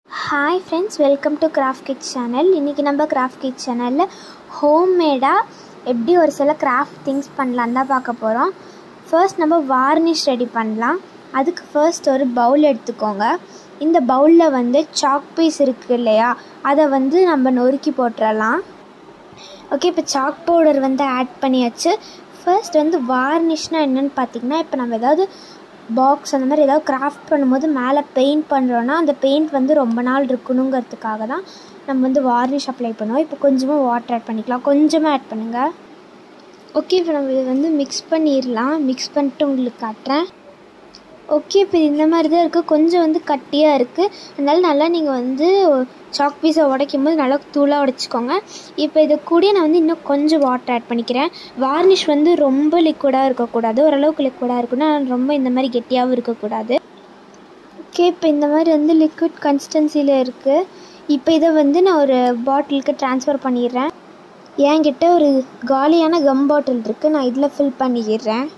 hi friends welcome to craft kids channel இன்றைக்கி நம்ம craft kids சேனலில் ஹோம்மேடாக எப்படி ஒரு சில கிராஃப்ட் திங்ஸ் பண்ணலாம் தான் பார்க்க போகிறோம் ஃபர்ஸ்ட் நம்ம வார்னிஷ் ரெடி பண்ணலாம் அதுக்கு ஃபர்ஸ்ட் ஒரு பவுல் எடுத்துக்கோங்க இந்த பவுலில் வந்து சாக் பீஸ் இருக்குது இல்லையா அதை வந்து நம்ம நொறுக்கி போட்டுறலாம் ஓகே இப்போ சாக் பவுடர் வந்து ஆட் பண்ணியாச்சு ஃபர்ஸ்ட் வந்து வார்னிஷ்னால் என்னென்னு பார்த்தீங்கன்னா இப்போ நம்ம ஏதாவது பாக்ஸ் அந்த மாதிரி ஏதாவது கிராஃப்ட் பண்ணும்போது மேலே பெயிண்ட் பண்ணுறோன்னா அந்த பெயிண்ட் வந்து ரொம்ப நாள் இருக்கணுங்கிறதுக்காக தான் நம்ம வந்து வார்னிஷ் அப்ளை பண்ணுவோம் இப்போ கொஞ்சமாக வாட்டர் ஆட் பண்ணிக்கலாம் கொஞ்சமாக ஆட் பண்ணுங்கள் ஓகே இப்போ நம்ம இதை வந்து மிக்ஸ் பண்ணிடலாம் மிக்ஸ் பண்ணிட்டு உங்களுக்கு காட்டுறேன் ஓகே இப்போ இந்த மாதிரி தான் இருக்குது கொஞ்சம் வந்து கட்டியாக இருக்குது அதனால நல்லா நீங்கள் வந்து சாக் பீஸை உடைக்கும் போது நல்லா தூளாக உடைச்சிக்கோங்க இப்போ இது கூட நான் வந்து இன்னும் கொஞ்சம் வாட்டர் ஆட் பண்ணிக்கிறேன் வார்னிஷ் வந்து ரொம்ப லிக்விடாக இருக்கக்கூடாது ஓரளவுக்கு லிக்விடாக இருக்கணும் ஆனால் ரொம்ப இந்த மாதிரி கெட்டியாகவும் இருக்கக்கூடாது ஓகே இப்போ இந்த மாதிரி வந்து லிக்விட் கன்சிஸ்டன்சியில் இருக்குது இப்போ இதை வந்து நான் ஒரு பாட்டிலுக்கு ட்ரான்ஸ்ஃபர் பண்ணிடுறேன் என்கிட்ட ஒரு காலியான கம் பாட்டில் இருக்குது நான் இதில் ஃபில் பண்ணிடுறேன்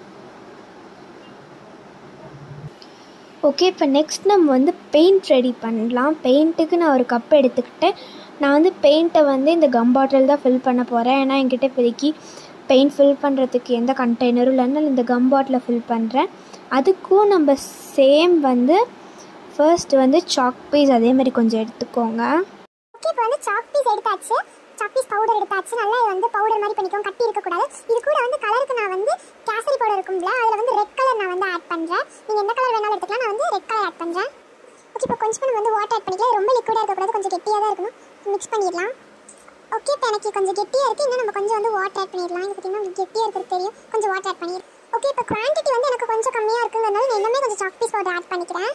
ஓகே இப்போ நெக்ஸ்ட் நம்ம வந்து பெயிண்ட் ரெடி பண்ணலாம் பெயிண்ட்டுக்கு நான் ஒரு கப் எடுத்துக்கிட்டேன் நான் வந்து பெயிண்ட்டை வந்து இந்த கம் பாட்டில் தான் ஃபில் பண்ண போகிறேன் ஏன்னா என்கிட்ட இப்போதைக்கு பெயிண்ட் ஃபில் பண்ணுறதுக்கு எந்த கண்டெய்னரும் இல்லைன்னா இந்த கம் பாட்டிலை ஃபில் பண்ணுறேன் அதுக்கும் நம்ம சேம் வந்து ஃபர்ஸ்ட் வந்து சாக் பீஸ் அதே மாதிரி கொஞ்சம் எடுத்துக்கோங்க ஓகே இப்போ வந்து சாக் பீஸ் எடுத்தாச்சு சாக் பீஸ் பவுடர் எடுத்தாச்சு நல்லா இது வந்து பவுடர் மாதிரி பண்ணிக்கோங்க கட்டி இருக்கக்கூடாது இது கூட வந்து கலருக்கு நான் வந்து கேசரி பவுடர் இருக்கும்ல அதில் வந்து ரெட் கலர் நான் வந்து ஆட் பண்ணுறேன் நீங்கள் எந்த கலர் வேணாலும் எடுத்துக்கலாம் நான் வந்து ரெட் கலர் ஆட் பண்ணுறேன் ஓகே இப்போ கொஞ்சம் நம்ம வந்து வாட்டர் ஆட் பண்ணிக்கலாம் ரொம்ப லிக்விடாக இருக்கக்கூடாது கொஞ்சம் கெட்டியாக தான் இருக்கணும் மிக்ஸ் பண்ணிடலாம் ஓகே இப்போ எனக்கு கொஞ்சம் கெட்டியாக இருக்குது இன்னும் நம்ம கொஞ்சம் வந்து வாட்டர் ஆட் பண்ணிடலாம் இது பார்த்தீங்கன்னா உங்களுக்கு கெட்டியாக இருக்கிறது தெரியும் கொஞ்சம் வாட்டர் ஆட் பண்ணிடலாம் ஓகே இப்போ குவான்டிட்டி வந்து எனக்கு கொஞ்சம் கம்மியாக இருக்குங்கிறதுனால நான் இன்னுமே கொஞ்சம் சாக் பீஸ் பவுடர் ஆட் பண்ணிக்கிறேன்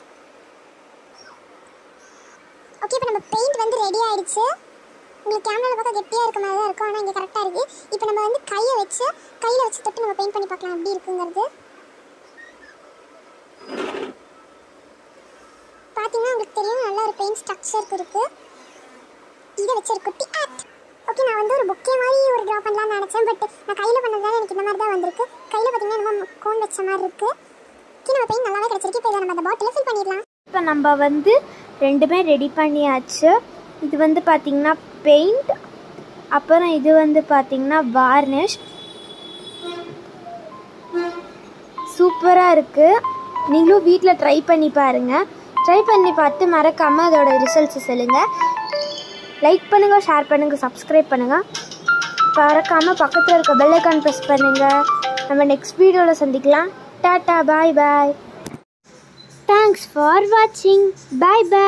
ஓகே இப்போ நம்ம பெயிண்ட் வந்து ரெடி ஆயிடுச்சு உங்களுக்கு கேமராவில் பார்க்க கெட்டியாக இருக்க மாதிரி தான் இருக்கும் ஆனால் இங்கே கரெக்டாக இருக்குது இப்போ நம்ம வந்து கையை வச்சு கையில் வச்சு தொட்டு நம்ம பெயிண்ட் பண்ணி பார்க்கலாம் எப்படி இருக்குங்கிறது பார்த்தீங்கன்னா உங்களுக்கு தெரியும் நல்ல ஒரு பெயிண்ட் ஸ்ட்ரக்சருக்கு இருக்குது இதை வச்சு ஒரு குட்டி ஆர்ட் ஓகே நான் வந்து ஒரு புக்கே மாதிரி ஒரு ட்ரா பண்ணலாம்னு நினச்சேன் பட் நான் கையில் பண்ணதால எனக்கு இந்த மாதிரி தான் வந்திருக்கு கையில் பார்த்தீங்கன்னா நம்ம கோன் வச்ச மாதிரி இருக்குது ஓகே நம்ம பெயிண்ட் நல்லாவே கிடச்சிருக்கு இப்போ இதை நம்ம அந்த பாட்டிலில் ஃபில் பண்ணிடலாம் இப்போ நம்ம வந்து ரெண்டுமே ரெடி பண்ணியாச்சு இது வந்து பார்த்திங்கன்னா பெயிண்ட் அப்புறம் இது வந்து பார்த்திங்கன்னா வார்னிஷ் சூப்பராக இருக்குது நீங்களும் வீட்டில் ட்ரை பண்ணி பாருங்கள் ட்ரை பண்ணி பார்த்து மறக்காமல் அதோட ரிசல்ட்ஸை சொல்லுங்கள் லைக் பண்ணுங்கள் ஷேர் பண்ணுங்கள் சப்ஸ்கிரைப் பண்ணுங்கள் மறக்காமல் பக்கத்தில் இருக்க பெல் ஐக்கான் ப்ரெஸ் பண்ணுங்கள் நம்ம நெக்ஸ்ட் வீடியோவில் சந்திக்கலாம் tata bye bye thanks for வாட்சிங் பாய் பாய்